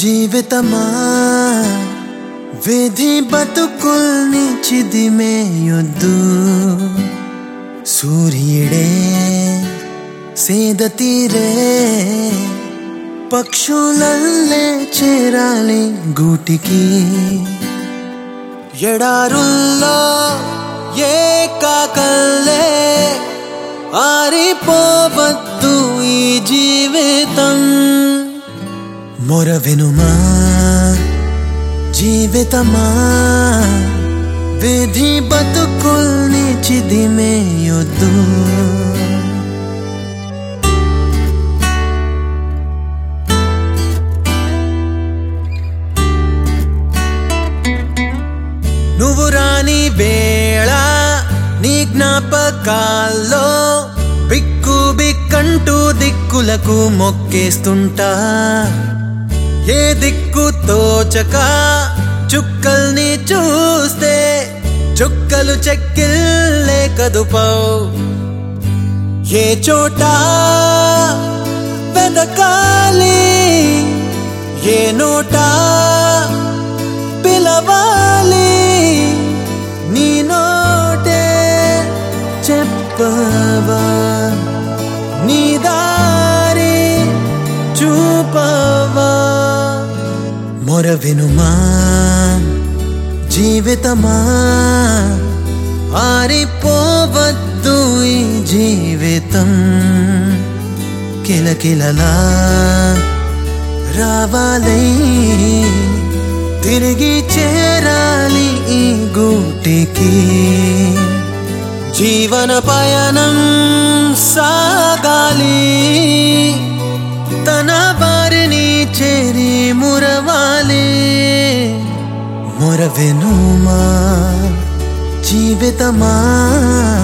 జీవితమా విధి బతుకుల్ని చిదిమేయొద్దు సూర్యుడే సేద తీరే పక్షులల్లే చేరాలి గూటికి ఎడారుల్లో ఏ కాకల్లే ఆరిపోవద్దు ఈ జీవితం మొర వినుమా జీవితమా విధి బతుకుల్ని చిదిమేయొద్దు నువ్వు రాని వేళ నీ జ్ఞాపకాల్లో బిక్కు బిక్కంటూ దిక్కులకు మొక్కేస్తుంటా ఏ దిక్కు తోచక చుక్కల్ని చూస్తే చుక్కలు చెక్కిల్లే కదుపవు ఏ చోట వెదకాలి ఏ నోట పిలవాలి నీ నోటే చెప్పవా నీ దారి చూపవా మొర వినుమా జీవితమా ఆరిపోవద్దు ఈ జీవితం కిలకిలలా రావాలై తిరిగి చేరాలి ఈ గూటికి జీవన పయనం సాగాలి తన వారిని చేరి మురవాలి మురవెనుమా జీవితమా